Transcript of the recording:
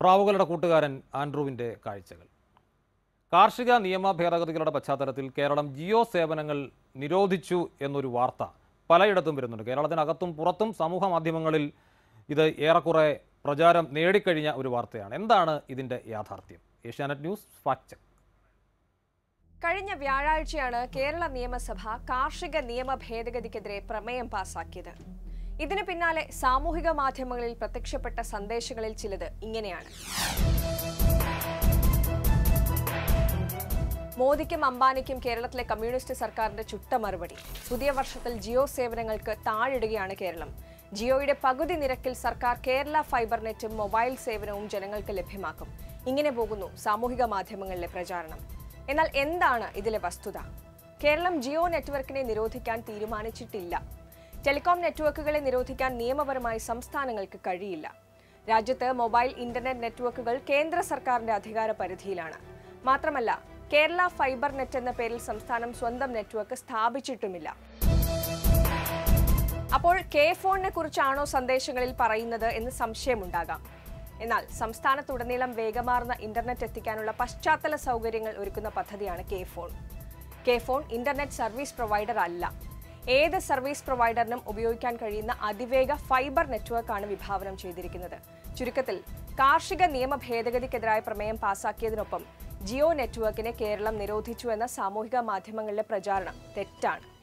പ്രാവുകളുടെ കൂട്ടുകാരൻ ആൻഡ്രൂവിൻ്റെ കാഴ്ചകൾ കാർഷിക നിയമ ഭേദഗതികളുടെ പശ്ചാത്തലത്തിൽ കേരളം ജിയോ സേവനങ്ങൾ നിരോധിച്ചു എന്നൊരു വാർത്ത പലയിടത്തും വരുന്നുണ്ട് കേരളത്തിനകത്തും പുറത്തും സമൂഹ മാധ്യമങ്ങളിൽ ഇത് ഏറെക്കുറെ പ്രചാരം നേടിക്കഴിഞ്ഞ ഒരു വാർത്തയാണ് എന്താണ് ഇതിൻ്റെ യാഥാർത്ഥ്യം ഏഷ്യാനെറ്റ് ന്യൂസ് ഫാക്ട് ചെക്ക് കഴിഞ്ഞ വ്യാഴാഴ്ചയാണ് കേരള നിയമസഭ കാർഷിക നിയമ ഭേദഗതിക്കെതിരെ പ്രമേയം പാസാക്കിയത് ഇതിന് പിന്നാലെ സാമൂഹിക മാധ്യമങ്ങളിൽ പ്രത്യക്ഷപ്പെട്ട സന്ദേശങ്ങളിൽ ചിലത് ഇങ്ങനെയാണ് മോദിക്കും അംബാനിക്കും കേരളത്തിലെ കമ്മ്യൂണിസ്റ്റ് സർക്കാരിന്റെ ചുട്ട മറുപടി പുതിയ വർഷത്തിൽ ജിയോ സേവനങ്ങൾക്ക് താഴിടുകയാണ് കേരളം ജിയോയുടെ പകുതി നിരക്കിൽ സർക്കാർ കേരള ഫൈബർ നെറ്റും മൊബൈൽ സേവനവും ജനങ്ങൾക്ക് ലഭ്യമാക്കും ഇങ്ങനെ പോകുന്നു സാമൂഹിക മാധ്യമങ്ങളിലെ പ്രചാരണം എന്നാൽ എന്താണ് ഇതിലെ വസ്തുത കേരളം ജിയോ നെറ്റ്വർക്കിനെ നിരോധിക്കാൻ തീരുമാനിച്ചിട്ടില്ല ടെലികോം നെറ്റ്വർക്കുകളെ നിരോധിക്കാൻ നിയമപരമായി സംസ്ഥാനങ്ങൾക്ക് കഴിയില്ല രാജ്യത്ത് മൊബൈൽ ഇന്റർനെറ്റ് നെറ്റ്വർക്കുകൾ കേന്ദ്ര സർക്കാരിന്റെ അധികാര പരിധിയിലാണ് മാത്രമല്ല കേരള ഫൈബർ നെറ്റ് എന്ന പേരിൽ സംസ്ഥാനം സ്വന്തം നെറ്റ്വർക്ക് സ്ഥാപിച്ചിട്ടുമില്ല അപ്പോൾ കെ ഫോണിനെ കുറിച്ചാണോ സന്ദേശങ്ങളിൽ പറയുന്നത് എന്ന് സംശയമുണ്ടാകാം എന്നാൽ സംസ്ഥാനത്തുടനീളം വേഗമാർന്ന ഇന്റർനെറ്റ് എത്തിക്കാനുള്ള പശ്ചാത്തല സൗകര്യങ്ങൾ ഒരുക്കുന്ന പദ്ധതിയാണ് K phone K phone internet service provider അല്ല ഏത് സർവീസ് പ്രൊവൈഡറിനും ഉപയോഗിക്കാൻ കഴിയുന്ന അതിവേഗ ഫൈബർ നെറ്റ്വർക്കാണ് വിഭാവനം ചെയ്തിരിക്കുന്നത് ചുരുക്കത്തിൽ കാർഷിക നിയമ ഭേദഗതിക്കെതിരായ പ്രമേയം പാസാക്കിയതിനൊപ്പം ജിയോ നെറ്റ്വർക്കിനെ കേരളം നിരോധിച്ചു എന്ന സാമൂഹിക മാധ്യമങ്ങളിലെ പ്രചാരണം തെറ്റാണ്